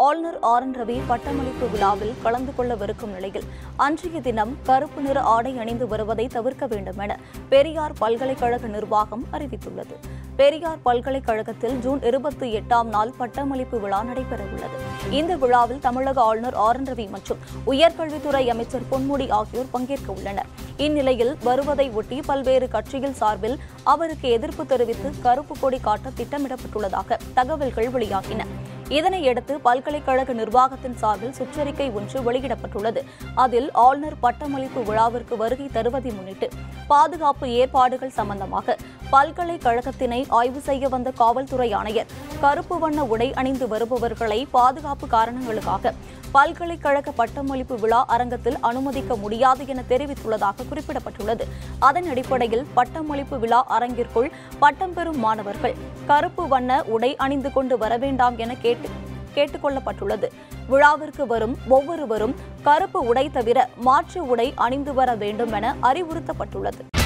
ஆளுநர் R N Ravi பட்டமளிப்பு விழாவில் கலந்து கொள்ளவிருக்கும் நிலையில் அன்றைய தினம் கருப்பு நிற ஆடை அணிந்து வருவதை தவிர்க்க வேண்டும் என பெரியார் பல்கலைக்கழக நிர்வாகம் அறிவித்துள்ளது பெரியார் பல்கலைக்கழகத்தில் ஜூன் இருபத்தி எட்டாம் நாள் பட்டமளிப்பு விழா நடைபெறவுள்ளது இந்த விழாவில் தமிழக ஆளுநர் ஆர் என் ரவி மற்றும் உயர்கல்வித்துறை அமைச்சர் பொன்முடி ஆகியோர் பங்கேற்க உள்ளனர் இந்நிலையில் வருவதை ஒட்டி பல்வேறு கட்சிகள் சார்பில் அவருக்கு எதிர்ப்பு தெரிவித்து கருப்பு கொடி காட்ட திட்டமிடப்பட்டுள்ளதாக தகவல்கள் வெளியாகின இதனையடுத்து பல்கலைக்கழக நிர்வாகத்தின் சார்பில் சுற்றறிக்கை ஒன்று வெளியிடப்பட்டுள்ளது அதில் ஆளுநர் பட்டமளிப்பு விழாவிற்கு வருகை தருவதை முன்னிட்டு பாதுகாப்பு ஏற்பாடுகள் சம்பந்தமாக பல்கலைக்கழகத்தினை ஆய்வு செய்ய வந்த காவல்துறை ஆணையர் கருப்பு வண்ண உடை அணிந்து வருபவர்களை பாதுகாப்பு காரணங்களுக்காக பல்கலைக்கழக பட்டமளிப்பு விழா அரங்கத்தில் அனுமதிக்க முடியாது என தெரிவித்துள்ளதாக குறிப்பிடப்பட்டுள்ளது அதன் அடிப்படையில் பட்டமளிப்பு விழா அரங்கிற்குள் பட்டம் பெறும் மாணவர்கள் கருப்பு வண்ண உடை அணிந்து கொண்டு வர வேண்டாம் என கேட்டு கேட்டுக்கொள்ளப்பட்டுள்ளது விழாவிற்கு வரும் ஒவ்வொருவரும் கருப்பு உடை தவிர மாற்று உடை அணிந்து வர வேண்டும் என அறிவுறுத்தப்பட்டுள்ளது